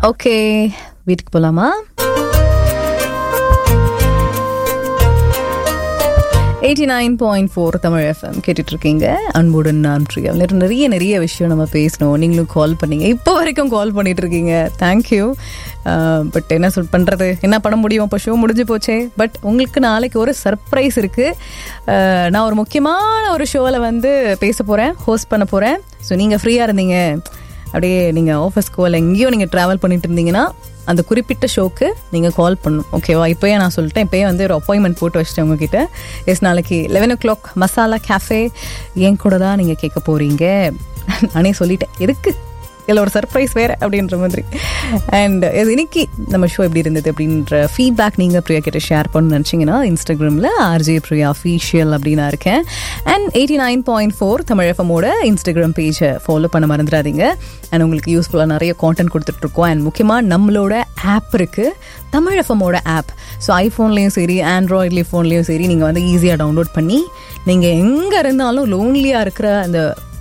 okay வீட்டுக்கு போலாமா eighty nine point four Tamil FM கேட்டுட்டு இருக்கீங்க அன்புடன் நான் பிரியா நிறைய நிறைய நிறைய விஷயம் நம்ம பேசணும் நீங்களும் கால் பண்ணீங்க இப்போ வரைக்கும் கால் பண்ணிட்டு இருக்கீங்க தேங்க்யூ பட் என்ன சொல் பண்ணுறது என்ன பண்ண முடியும் இப்போ ஷோ முடிஞ்சு போச்சே பட் உங்களுக்கு நாளைக்கு ஒரு சர்ப்ரைஸ் இருக்குது நான் ஒரு முக்கியமான ஒரு ஷோவில் வந்து பேச போகிறேன் ஹோஸ்ட் பண்ண போகிறேன் ஸோ நீங்கள் ஃப்ரீயாக இருந்தீங்க அப்படியே நீங்கள் ஆஃபீஸ்க்கோ இல்லை எங்கேயோ நீங்கள் ட்ராவல் பண்ணிட்டு இருந்தீங்கன்னா அந்த குறிப்பிட்ட ஷோக்கு நீங்கள் கால் பண்ணணும் ஓகேவா இப்போயே நான் சொல்லிட்டேன் இப்போயே வந்து ஒரு அப்பாயின்மெண்ட் போட்டு வச்சிட்டேன் உங்ககிட்ட எஸ் நாளைக்கு eleven o'clock masala cafe என் கூட தான் நீங்கள் கேட்க போகிறீங்க நானே சொல்லிட்டேன் எதுக்கு இதில் ஒரு சர்ப்ரைஸ் வேறு அப்படின்ற மாதிரி அண்ட் இது இன்னைக்கு நம்ம ஷோ எப்படி இருந்தது அப்படின்ற ஃபீட்பேக் நீங்கள் பிரியா கிட்ட ஷேர் பண்ணணும்னு நினச்சிங்கன்னா இன்ஸ்டாகிராமில் ஆர்ஜே பிரியா அஃபீஷியல் அப்படின்னு நான் இருக்கேன் and eighty nine point four Tamil எஃப்எம்மோட இன்ஸ்டாகிராம் பேஜை ஃபாலோ பண்ண மறந்துடாதீங்க அண்ட் உங்களுக்கு யூஸ்ஃபுல்லாக நிறைய கான்டென்ட் கொடுத்துட்ருக்கோம் அண்ட் முக்கியமாக நம்மளோட ஆப் இருக்குது தமிழ் எஃப்எம்மோட ஆப் ஸோ ஐஃபோன்லேயும் சரி ஆண்ட்ராய்ட்லேயும் ஃபோன்லேயும் சரி நீங்கள் வந்து ஈஸியாக டவுன்லோட் பண்ணி நீங்கள் எங்கே இருந்தாலும் லோன்லியாக இருக்கிற அந்த